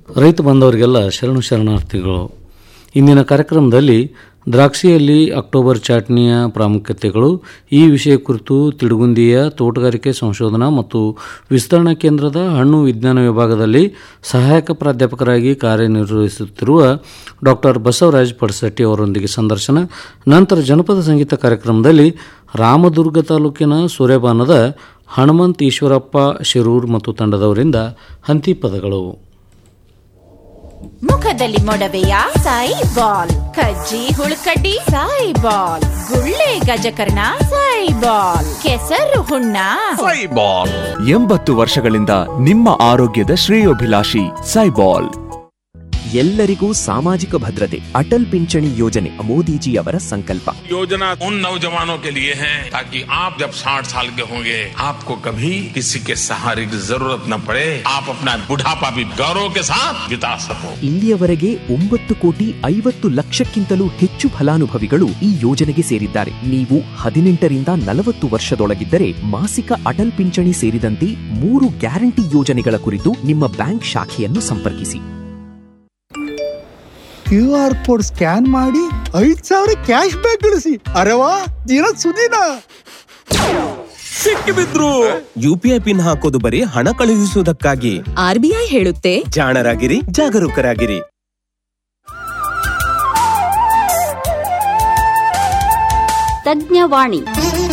ರೈತ ಬಂದವರಿಗೆಲ್ಲ ಶರಣು ಶರಣಾರ್ಥಿಗಳು ಇಂದಿನ ಕಾರ್ಯಕ್ರಮದಲ್ಲಿ ದ್ರಾಕ್ಷಿಯಲ್ಲಿ ಅಕ್ಟೋಬರ್ ಚಾಟ್ನಿಯ ಪ್ರಾಮುಖ್ಯತೆಗಳು ಈ ವಿಷಯ ಕುರಿತು ತಿಡುಗುಂದಿಯ ತೋಟಗಾರಿಕೆ ಸಂಶೋಧನಾ ಮತ್ತು ವಿಸ್ತರಣಾ ಕೇಂದ್ರದ ಹಣ್ಣು ವಿಜ್ಞಾನ ವಿಭಾಗದಲ್ಲಿ ಸಹಾಯಕ ಪ್ರಾಧ್ಯಾಪಕರಾಗಿ ಕಾರ್ಯನಿರ್ವಹಿಸುತ್ತಿರುವ ಡಾಕ್ಟರ್ ಬಸವರಾಜ್ ಪಡಸಟ್ಟಿ ಅವರೊಂದಿಗೆ ಸಂದರ್ಶನ ನಂತರ ಜನಪದ ಸಂಗೀತ ಕಾರ್ಯಕ್ರಮದಲ್ಲಿ ರಾಮದುರ್ಗ ತಾಲೂಕಿನ ಸೂರ್ಯಬಾನದ ಹನುಮಂತ್ ಈಶ್ವರಪ್ಪ ಶಿರೂರ್ ಮತ್ತು ತಂಡದವರಿಂದ ಹಂತಿ ಪದಗಳು ಮುಖದಲ್ಲಿ ಮೊಡವೆಯ ಸಾಯಿ ಬಾಲ್ ಕಜ್ಜಿ ಹುಳುಕಡ್ಡಿ ಸಾಯಿ ಬಾಲ್ ಗುಳ್ಳೆ ಗಜಕರ್ಣ ಸಾಯಿ ಬಾಲ್ ಕೆಸರು ಹುಣ್ಣ ಸೈಬಾಲ್ ಎಂಬತ್ತು ವರ್ಷಗಳಿಂದ ನಿಮ್ಮ ಆರೋಗ್ಯದ ಶ್ರೇಯೋಭಿಲಾಷಿ ಸೈಬಾಲ್ ಎಲ್ಲರಿಗೂ ಸಾಮಾಜಿಕ ಭದ್ರತೆ ಅಟಲ್ ಪಿಂಚಣಿ ಯೋಜನೆ ಮೋದಿಜಿಯವರ ಸಂಕಲ್ಪ योजना उन नौजवानों के लिए है ताकि आप जब 60 साल के होंगे आपको कभी किसी के सहारे की जरूरत न पड़े आप अपना बुढ़ापा भी गौरव के साथ बिता सको ಇಲ್ಲಿಯವರೆಗೆ ಒಂಬತ್ತು ಕೋಟಿ ಐವತ್ತು ಲಕ್ಷಕ್ಕಿಂತಲೂ ಹೆಚ್ಚು ಫಲಾನುಭವಿಗಳು ಈ ಯೋಜನೆಗೆ ಸೇರಿದ್ದಾರೆ ನೀವು ಹದಿನೆಂಟರಿಂದ ನಲವತ್ತು ವರ್ಷದೊಳಗಿದ್ದರೆ ಮಾಸಿಕ ಅಟಲ್ ಪಿಂಚಣಿ ಸೇರಿದಂತೆ ಮೂರು ಗ್ಯಾರಂಟಿ ಯೋಜನೆಗಳ ಕುರಿತು ನಿಮ್ಮ ಬ್ಯಾಂಕ್ ಶಾಖೆಯನ್ನು ಸಂಪರ್ಕಿಸಿ ಕ್ಯೂ ಆರ್ ಕೋಡ್ ಸ್ಕ್ಯಾನ್ ಮಾಡಿ ಐದ್ ಸಾವಿರ ಕ್ಯಾಶ್ ಬ್ಯಾಕ್ ಗಳಿಸಿ ಅರೆವಾ ದಿನ ಸುದಿನ ಸಿಕ್ಕಿಬಿದ್ರು ಯುಪಿಐ ಪಿನ್ ಹಾಕೋದು ಬರೀ ಹಣ ಕಳುಹಿಸುವುದಕ್ಕಾಗಿ ಆರ್ಬಿಐ ಹೇಳುತ್ತೆ ಜಾಣರಾಗಿರಿ ಜಾಗರೂಕರಾಗಿರಿ ತಜ್ಞವಾಣಿ